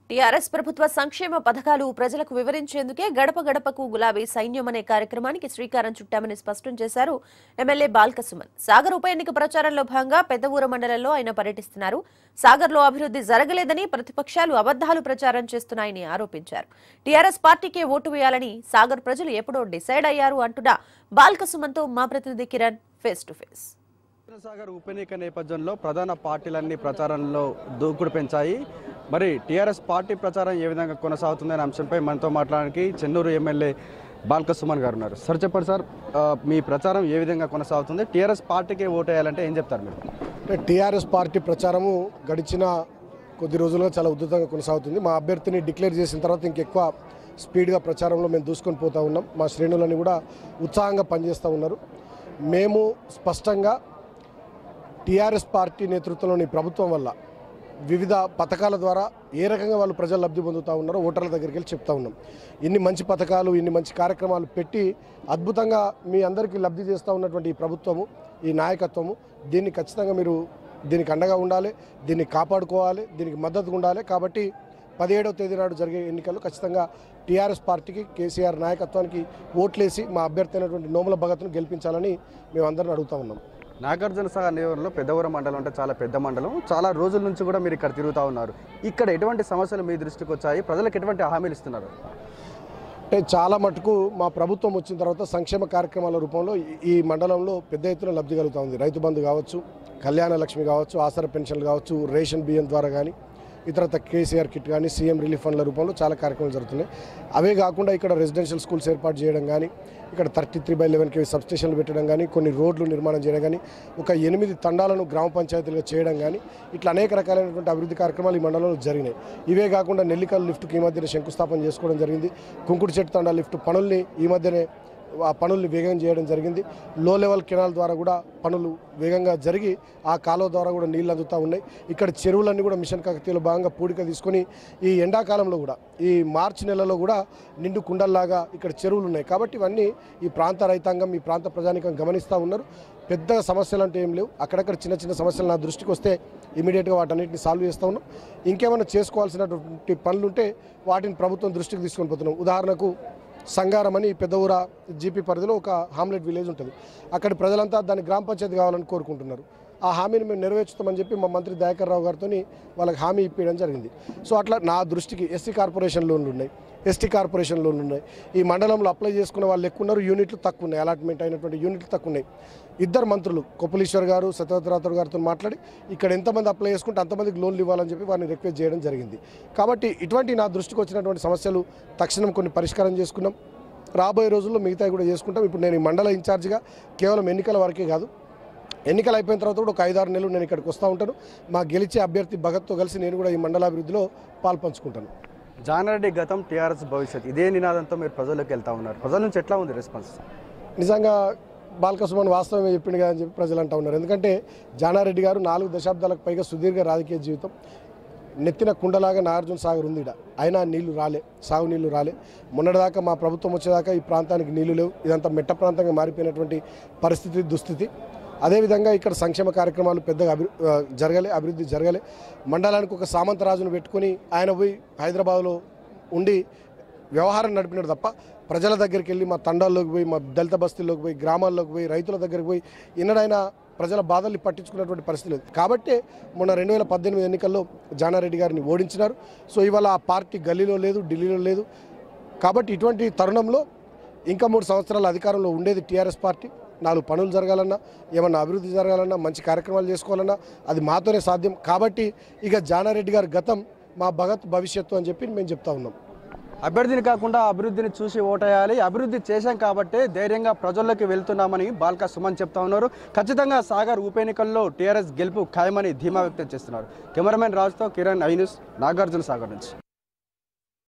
TRS ప్రభుత్వ సంక్షేమ పథకాలు ప్రజలకు వివరించేందుకే గడప గడపకు గులాబీ సైన్యం అనే కార్యక్రమానికి శ్రీకారం చుట్టామని స్పష్టం చేశారు ఎమ్మెల్యే బాల్కసుమన్ సాగర్ ఉప ఎన్నిక ప్రచారంలో భాగంగా పెద్దవూర మండలంలో ఆయన పర్యటిస్తున్నారు సాగర్లో అభివృద్ధి జరగలేదని ప్రతిపక్షాలు అబద్దాలు ప్రచారం చేస్తున్నాయని ఆరోపించారు టీఆర్ఎస్ పార్టీకే ఓటు వేయాలని సాగర్ ప్రజలు ఎప్పుడో డిసైడ్ అయ్యారు అంటున్న బాల్కసుమన్తో మా ప్రతినిధి Kiran face to face Sagar ఉప ఎన్నిక నేపథ్యంలో ప్రధాన పార్టీలన్నీ ప్రచారంలో దూకుడు పెంచాయి మరి టీఆర్ఎస్ పార్టీ ప్రచారం ఏ విధంగా కొనసాగుతుందనే అంశంపై మనతో మాట్లాడడానికి చెన్నూరు ఎమ్మెల్యే బాల్క సుమన్ గారు ఉన్నారు సార్ చెప్పండి సార్ ఆ, మీ ప్రచారం ఏ విధంగా కొనసాగుతుంది టీఆర్ఎస్ పార్టీకి ఓటు వేయాలంటే ఏం చెప్తారు మీరు అంటే టీఆర్ఎస్ పార్టీ ప్రచారము గడిచిన కొద్ది రోజులుగా చాలా ఉధృతంగా కొనసాగుతుంది మా అభ్యర్థిని డిక్లేర్ చేసిన తర్వాత ఇంకెక్కువ స్పీడ్గా ప్రచారంలో మేము దూసుకొని పోతా ఉన్నాం మా శ్రేణులని కూడా ఉత్సాహంగా పనిచేస్తూ ఉన్నారు మేము స్పష్టంగా టీఆర్ఎస్ పార్టీ నేతృత్వంలోని ప్రభుత్వం వల్ల వివిధ పథకాల ద్వారా ఏ రకంగా వాళ్ళు ప్రజలు లబ్ధి పొందుతూ ఉన్నారో ఓటర్ల దగ్గరికి వెళ్ళి చెప్తా ఉన్నాం ఇన్ని మంచి పథకాలు ఇన్ని మంచి కార్యక్రమాలు పెట్టి అద్భుతంగా మీ అందరికీ లబ్ధి చేస్తూ ఉన్నటువంటి ఈ ప్రభుత్వము ఈ నాయకత్వము దీన్ని ఖచ్చితంగా మీరు దీనికి అండగా ఉండాలి దీన్ని కాపాడుకోవాలి దీనికి మద్దతుగా ఉండాలి కాబట్టి పదిహేడవ తేదీ నాడు జరిగే ఎన్నికల్లో ఖచ్చితంగా టీఆర్ఎస్ పార్టీకి కేసీఆర్ నాయకత్వానికి ఓట్లేసి మా అభ్యర్థి అయినటువంటి నోముల భగత్ను గెలిపించాలని మేమందరం అడుగుతా ఉన్నాం నాగార్జున సాగర్ నియోజకవర్గంలో పెద్దవరం మండలం అంటే చాలా పెద్ద మండలం చాలా రోజుల నుంచి కూడా మీరు ఇక్కడ తిరుగుతూ ఉన్నారు ఇక్కడ ఎటువంటి సమస్యలు మీ దృష్టికి వచ్చాయి ప్రజలకు ఎటువంటి హామీలు ఇస్తున్నారు అంటే చాలా మటుకు మా ప్రభుత్వం వచ్చిన తర్వాత సంక్షేమ కార్యక్రమాల రూపంలో ఈ- ఈ మండలంలో పెద్ద ఎత్తున లబ్ధి కలుగుతూ ఉంది రైతు బంధు కావచ్చు కళ్యాణ లక్ష్మి కావచ్చు ఆసరా పెన్షన్లు కావచ్చు రేషన్ బియ్యం ద్వారా కానీ ఇతరత కేసీఆర్ కిట్ కానీ సీఎం రిలీఫ్ ఫండ్ల రూపంలో చాలా కార్యక్రమాలు జరుగుతున్నాయి అవే కాకుండా ఇక్కడ రెసిడెన్షియల్ స్కూల్స్ ఏర్పాటు చేయడం కానీ ఇక్కడ thirty three by eleven KV సబ్స్టేషన్లు పెట్టడం కానీ కొన్ని రోడ్లు నిర్మాణం చేయడం కానీ ఒక ఎనిమిది తండాలను గ్రామ పంచాయతీలుగా చేయడం కానీ ఇట్లా అనేక రకాలైనటువంటి అభివృద్ధి కార్యక్రమాలు ఈ మండలంలో జరిగినాయి ఇవే కాకుండా నెల్లికల్ లిఫ్ట్కి ఈ మధ్యన శంకుస్థాపన చేసుకోవడం జరిగింది కుంకుడు చెట్టు తండా లిఫ్ట్ పనుల్ని ఈ మధ్యనే ఆ పనుల్ని వేగం చేయడం జరిగింది లో లెవెల్ కెనాల్ ద్వారా కూడా పనులు వేగంగా జరిగి ఆ కాలువ ద్వారా కూడా నీళ్ళు అందుతూ ఉన్నాయి ఇక్కడ చెరువులన్నీ కూడా మిషన్ కాకతీయలో భాగంగా పూడిక తీసుకొని ఈ ఎండాకాలంలో కూడా ఈ మార్చి నెలలో కూడా నిండు కుండల్లాగా ఇక్కడ చెరువులు ఉన్నాయి కాబట్టి ఇవన్నీ ఈ ప్రాంత రైతాంగం ఈ ప్రాంత ప్రజానికం గమనిస్తూ ఉన్నారు పెద్ద సమస్యలు అంటే ఏం లేవు అక్కడక్కడ చిన్న చిన్న సమస్యలు నా దృష్టికి వస్తే ఇమీడియట్గా వాటన్నిటిని సాల్వ్ చేస్తూ ఉన్నాం ఇంకేమైనా చేసుకోవాల్సినటువంటి పనులుంటే వాటిని ప్రభుత్వం దృష్టికి తీసుకొని పోతున్నాం ఉదాహరణకు సంగారం అని పెద్ద ఊర జీపీ పరిధిలో ఒక హామ్లెట్ విలేజ్ ఉంటుంది అక్కడి ప్రజలంతా దాన్ని గ్రామ పంచాయతీ కావాలని కోరుకుంటున్నారు ఆ హామీని మేము నెరవేర్చుతామని చెప్పి మా మంత్రి దయాకర్ రావు గారితో వాళ్ళకి హామీ ఇప్పించడం జరిగింది సో అట్లా నా దృష్టికి ఎస్సీ కార్పొరేషన్ లోన్లు ఉన్నాయి ఎస్టీ కార్పొరేషన్ లోన్లు ఉన్నాయి ఈ మండలంలో అప్లై చేసుకున్న వాళ్ళు ఎక్కువ ఉన్నారు యూనిట్లు తక్కువ ఉన్నాయి అలాట్మెంట్ అయినటువంటి యూనిట్లు తక్కువ ఉన్నాయి ఇద్దరు మంత్రులు కొప్పులీశ్వర్ గారు సత్యవతరాథుడు గారితో మాట్లాడి ఇక్కడ ఎంతమంది అప్లై చేసుకుంటే అంతమందికి లోన్లు ఇవ్వాలని చెప్పి వారిని రిక్వెస్ట్ చేయడం జరిగింది కాబట్టి ఇటువంటి నా దృష్టికి వచ్చినటువంటి సమస్యలు తక్షణం కొన్ని పరిష్కారం చేసుకున్నాం రాబోయే రోజుల్లో మిగతావి కూడా చేసుకుంటాం ఇప్పుడు నేను ఈ మండల ఇన్ఛార్జిగా కేవలం ఎన్నికల వరకే కాదు ఎన్నికలు అయిపోయిన తర్వాత కూడా ఒక ఐదారు నెలలు నేను ఇక్కడికి వస్తూ ఉంటాను మా గెలిచే అభ్యర్థి భగత్తో కలిసి నేను కూడా ఈ మండలాభివృద్ధిలో పాల్పంచుకుంటాను జానారెడ్డి గతం టీఆర్ఎస్ భవిష్యత్ ఇదే నినాదంతో మీరు ప్రజల్లోకి వెళ్తా ఉన్నారు ప్రజల నుంచి ఎట్లా ఉంది రెస్పాన్స్ నిజంగా బాలకసుమన్ వాస్తవమే చెప్పిండు కదా అని చెప్పి ప్రజలు అంటా ఉన్నారు ఎందుకంటే జానారెడ్డి గారు నాలుగు దశాబ్దాలకు పైగా సుదీర్ఘ రాజకీయ జీవితం నెత్తిన కుండలాగా నాగార్జున సాగర్ ఉంది ఈడ అయినా నీళ్లు రాలే సాగు నీళ్లు రాలే మొన్నటిదాకా మా ప్రభుత్వం వచ్చేదాకా ఈ ప్రాంతానికి నీళ్లు లేవు ఇదంతా మెట్ట ప్రాంతంగా మారిపోయినటువంటి పరిస్థితి దుస్థితి అదేవిధంగా ఇక్కడ సంక్షేమ కార్యక్రమాలు పెద్దగా అభి ఆ, జరగలే అభివృద్ధి జరగలే మండలానికి ఒక సామంతరాజును పెట్టుకొని ఆయన పోయి హైదరాబాద్లో ఉండి వ్యవహారం నడిపినాడు తప్ప ప్రజల దగ్గరికి వెళ్ళి మా తండాల్లోకి పోయి మా దళిత బస్తీల్లోకి పోయి గ్రామాల్లోకి పోయి రైతుల దగ్గరికి పోయి ఇన్నడైనా ప్రజల బాధల్ని పట్టించుకున్నటువంటి పరిస్థితి లేదు కాబట్టే మొన్న రెండు వేల పద్దెనిమిది ఎన్నికల్లో జానారెడ్డి గారిని ఓడించినారు సో ఇవాళ ఆ పార్టీ గల్లీలో లేదు ఢిల్లీలో లేదు కాబట్టి ఇటువంటి తరుణంలో ఇంకా మూడు సంవత్సరాల అధికారంలో ఉండేది టీఆర్ఎస్ పార్టీ నాలుగు పనులు జరగాలన్నా ఏమన్నా అభివృద్ధి జరగాలన్నా మంచి కార్యక్రమాలు చేసుకోవాలన్నా అది మాతోనే సాధ్యం కాబట్టి ఇక జానారెడ్డి గారి గతం మా భగత్ భవిష్యత్తు అని చెప్పి మేము చెప్తా ఉన్నాం అభ్యర్థిని కాకుండా అభివృద్ధిని చూసి ఓటేయాలి అభివృద్ధి చేశాం కాబట్టి ధైర్యంగా ప్రజల్లోకి వెళ్తున్నామని బాల్కా సుమన్ చెప్తా ఉన్నారు ఖచ్చితంగా సాగర్ ఉప ఎన్నికల్లో టీఆర్ఎస్ గెలుపు ఖాయమని ధీమా వ్యక్తం చేస్తున్నారు కెమెరామెన్ రాజుతో కిరణ్ ఐన్యూస్ నాగార్జున సాగర్ నుంచి